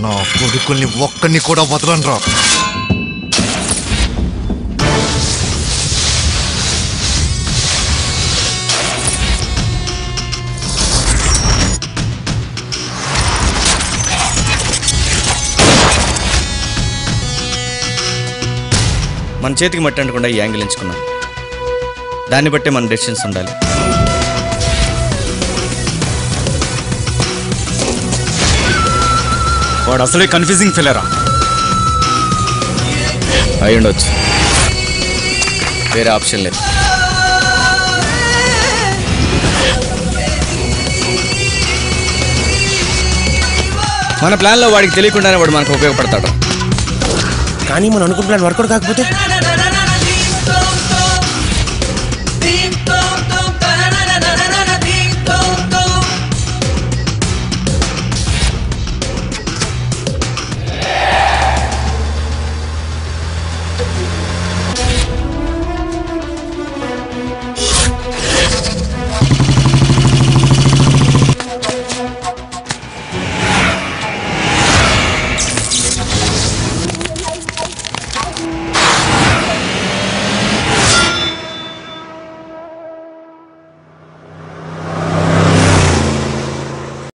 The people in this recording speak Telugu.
నా కొడుకుల్ని ఒక్కడిని కూడా వదలనరా మన చేతికి మట్టి అంటకుండా ఈ యాంగిల్ ఎంచుకున్నాం దాన్ని బట్టే మన డెసిషన్స్ ఉండాలి వాడు అసలే కన్ఫ్యూజింగ్ ఫిలరా అయి ఉండొచ్చు వేరే ఆప్షన్ లేదు మన ప్లాన్లో వాడికి తెలియకుండానే వాడు మనకు ఉపయోగపడతాడు కానీ మనం అనుకున్న ప్లాన్ వర్కౌట్ కాకపోతే